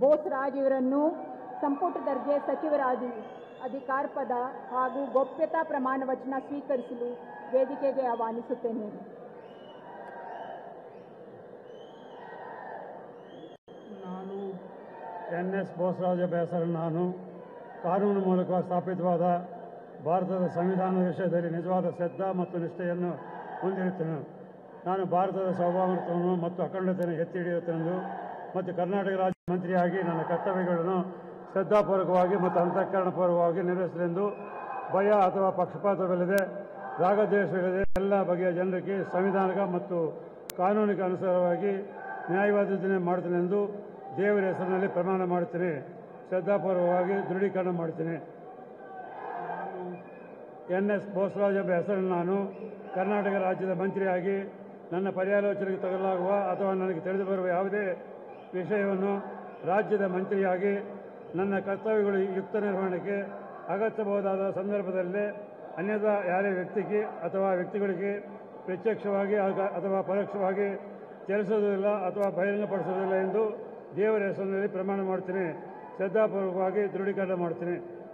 ಬೋಸ್ರಾಜ್ ಇವರನ್ನು ಸಂಪುಟ ದರ್ಜೆ ಸಚಿವರಾಗಿ ಅಧಿಕಾರ ಪದ ಹಾಗೂ ಗೋಪ್ಯತಾ ಪ್ರಮಾಣ ವಚನ ಸ್ವೀಕರಿಸಲು ವೇದಿಕೆಗೆ ಆಹ್ವಾನಿಸುತ್ತೇನೆ ನಾನು ಎನ್ ಎಸ್ ಬೋಸರಾಜ ಬೇಸರ ನಾನು ಕಾನೂನು ಮೂಲಕ ಸ್ಥಾಪಿತವಾದ ಭಾರತದ ಸಂವಿಧಾನದ ವಿಷಯದಲ್ಲಿ ನಿಜವಾದ ಶ್ರದ್ಧಾ ಮತ್ತು ನಿಷ್ಠೆಯನ್ನು ಹೊಂದಿರುತ್ತೇನೆ ನಾನು ಭಾರತದ ಸಾರ್ವಭೌಮತ್ವವನ್ನು ಮತ್ತು ಅಖಂಡತೆಯನ್ನು ಎತ್ತಿ ಹಿಡಿಯುತ್ತೇನೆಂದು ಮತ್ತು ಕರ್ನಾಟಕ ರಾಜ್ಯ ಮಂತ್ರಿಯಾಗಿ ನನ್ನ ಕರ್ತವ್ಯಗಳನ್ನು ಶ್ರದ್ಧಾಪೂರ್ವಕವಾಗಿ ಮತ್ತು ಅಂತಃಕರಣಪೂರ್ವಕವಾಗಿ ನಿರ್ವಹಿಸಲೆಂದು ಭಯ ಅಥವಾ ಪಕ್ಷಪಾತವಿಲ್ಲದೆ ರಾಗದ್ವೇಷವಿಲ್ಲದೆ ಎಲ್ಲ ಬಗೆಯ ಜನರಿಗೆ ಸಂವಿಧಾನಿಕ ಮತ್ತು ಕಾನೂನಿಗೆ ಅನುಸಾರವಾಗಿ ನ್ಯಾಯವಾದನೆ ಮಾಡುತ್ತೇನೆಂದು ದೇವರ ಹೆಸರಿನಲ್ಲಿ ಪ್ರಮಾಣ ಮಾಡುತ್ತೇನೆ ಶ್ರದ್ಧಾಪೂರ್ವಕವಾಗಿ ದೃಢೀಕರಣ ಮಾಡುತ್ತೇನೆ ಎನ್ ಎಸ್ ಬೋಸರಾಜ ಎಂಬ ಹೆಸರನ್ನು ನಾನು ಕರ್ನಾಟಕ ರಾಜ್ಯದ ಮಂತ್ರಿಯಾಗಿ ನನ್ನ ಪರ್ಯಾಲೋಚನೆಗೆ ತಗಲಾಗುವ ಅಥವಾ ನನಗೆ ತಿಳಿದು ಬರುವ ಯಾವುದೇ ವಿಷಯವನ್ನು ರಾಜ್ಯದ ಮಂತ್ರಿಯಾಗಿ ನನ್ನ ಕರ್ತವ್ಯಗಳು ಯುಕ್ತ ನಿರ್ವಹಣೆಗೆ ಅಗತ್ಯಬಹುದಾದ ಸಂದರ್ಭದಲ್ಲಿ ಅನ್ಯದ ಯಾರೇ ವ್ಯಕ್ತಿಗೆ ಅಥವಾ ವ್ಯಕ್ತಿಗಳಿಗೆ ಪ್ರತ್ಯಕ್ಷವಾಗಿ ಆಗ- ಅಥವಾ ಪರೋಕ್ಷವಾಗಿ ಚಲಿಸುವುದಿಲ್ಲ ಅಥವಾ ಬಹಿರಂಗಪಡಿಸುವುದಿಲ್ಲ ಎಂದು ದೇವರ ಹೆಸರಿನಲ್ಲಿ ಪ್ರಮಾಣ ಮಾಡ್ತೀನಿ ಶ್ರದ್ಧಾಪೂರ್ವಕವಾಗಿ ದೃಢೀಕರಣ ಮಾಡ್ತೀನಿ